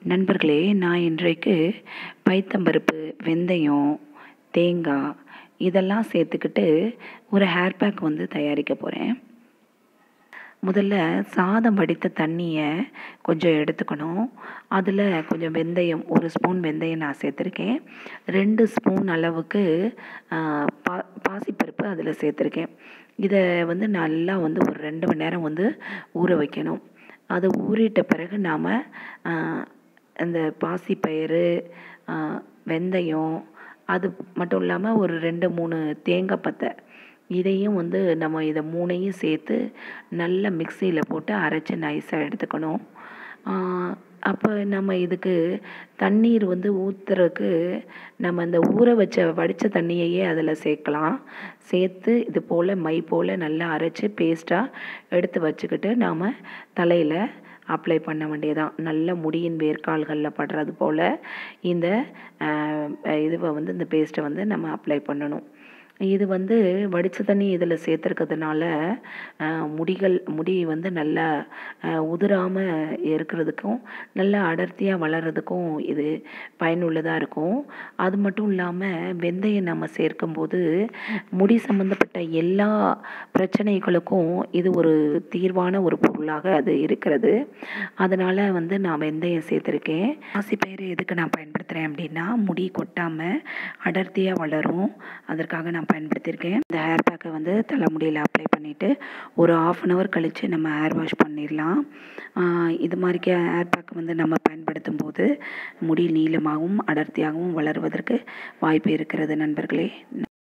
நண்பர்களே நான் இன்றைக்கு பைத்தம்பருப்பு வெந்தயம் தேங்காய் இதெல்லாம் சேர்த்துக்கிட்டு ஒரு ஹேர் பேக் வந்து தயாரிக்க போகிறேன் முதல்ல சாதம் வடித்த தண்ணியை கொஞ்சம் எடுத்துக்கணும் அதில் கொஞ்சம் வெந்தயம் ஒரு ஸ்பூன் வெந்தயம் நான் சேர்த்துருக்கேன் ரெண்டு ஸ்பூன் அளவுக்கு பா பாசிப்பருப்பு அதில் சேர்த்துருக்கேன் இதை வந்து நல்லா வந்து ஒரு ரெண்டு மணி நேரம் வந்து ஊற வைக்கணும் அது ஊறிட்ட பிறகு நாம் அந்த பாசிப்பயிறு வெந்தயம் அது மட்டும் இல்லாமல் ஒரு ரெண்டு மூணு தேங்காய் பத்தை இதையும் வந்து நம்ம இதை மூணையும் சேர்த்து நல்லா மிக்சியில் போட்டு அரைச்சி நைஸாக எடுத்துக்கணும் அப்போ நம்ம இதுக்கு தண்ணீர் வந்து ஊற்றுறதுக்கு நம்ம அந்த ஊற வச்ச வடித்த தண்ணியையே அதில் சேர்க்கலாம் சேர்த்து இது போல் மை போல் நல்லா அரைச்சி பேஸ்ட்டாக எடுத்து வச்சுக்கிட்டு நாம் தலையில் அப்ளை பண்ண வேண்டியதான் நல்ல முடியின் வேர்க்கால்களில் படுறது போல் இந்த இதுவை வந்து இந்த பேஸ்ட்டை வந்து நம்ம அப்ளை பண்ணணும் இது வந்து வடித்த தண்ணி இதில் சேர்த்துருக்கிறதுனால முடிகள் முடி வந்து நல்லா உதிராமல் இருக்கிறதுக்கும் நல்லா அடர்த்தியாக வளர்கிறதுக்கும் இது பயனுள்ளதாக இருக்கும் அது மட்டும் இல்லாமல் வெந்தயம் நம்ம சேர்க்கும்போது முடி சம்மந்தப்பட்ட எல்லா பிரச்சனைகளுக்கும் இது ஒரு தீர்வான ஒரு பொருளாக அது இருக்கிறது அதனால் வந்து நான் வெந்தயம் சேர்த்துருக்கேன் பாசிப்பயிறு எதுக்கு நான் பயன்படுத்துகிறேன் அப்படின்னா முடி கொட்டாமல் அடர்த்தியாக வளரும் அதற்காக நான் பயன்படுத்தியிருக்கேன் இந்த ஹேர் பேக்கை வந்து தலைமுடியில் அப்ளை பண்ணிவிட்டு ஒரு ஆஃப் அன் ஹவர் கழித்து நம்ம ஹேர் வாஷ் பண்ணிடலாம் இது மாதிரிக்கே ஹேர் பேக் வந்து நம்ம பயன்படுத்தும் போது முடி நீளமாகவும் அடர்த்தியாகவும் வளருவதற்கு வாய்ப்பு இருக்கிறது நண்பர்களே